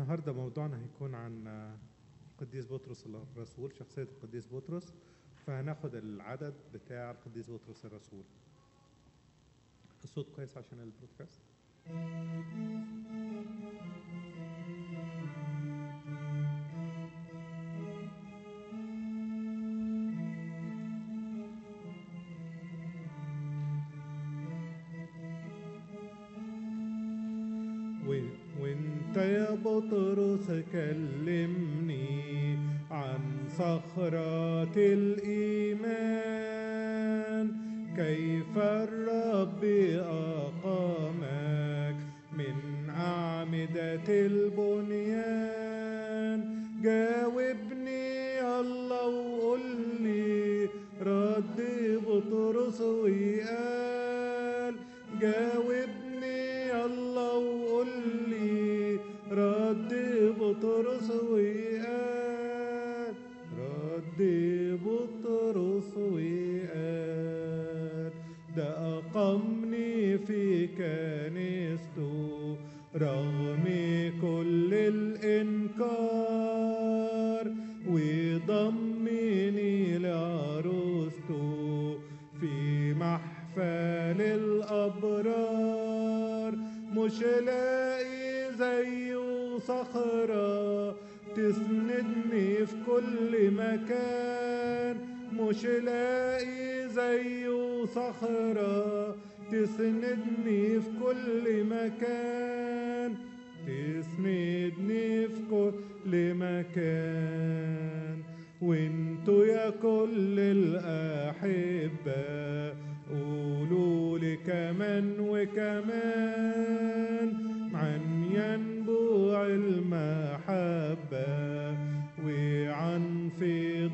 النهارده موضوعنا هيكون عن القديس بطرس الرسول شخصية القديس بطرس فهناخد العدد بتاع القديس بطرس الرسول الصوت كويس عشان البودكاست و- وانت يا بطرس كلمني عن صخرة الإيمان كيف الرب أقامك من أعمدة البنيان جاوبني الله وقول لي رد بطرس وقال جاوبني الله وقول لي رد بطرس وقال رد بطرس وقال ده أقامني في كنيسته رغم كل الإنكار وضمني لعروسته في محفل الأبرار مش لاقي زيه صخرة تسندني في كل مكان مش لاقي زيه صخرة تسندني في كل مكان تسندني في كل مكان وانتوا يا كل الأحبة قولوا لي كمان وكمان عن ينبوع المحبة وعن فيض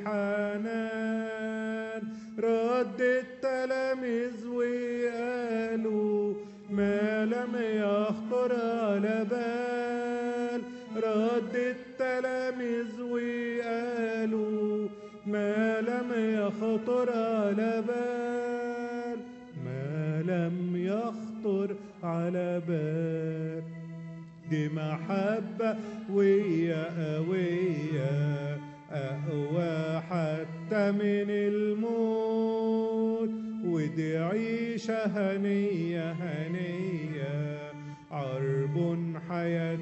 الحنان رد التلاميذ وقالوا ما لم يخطر على بال رد التلاميذ وقالوا ما لم يخطر على بال ما لم يخطر على بال دي محبة ويا قوية أقوى حتى من الموت ودي عيشة هنية هنية عرب حياة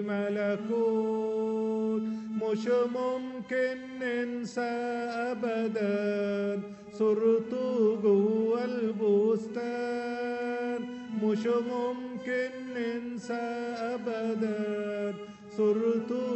الملكوت مش ممكن ننسى أبدا صورته جوا البستان مش ممكن ننسى أبدا صورته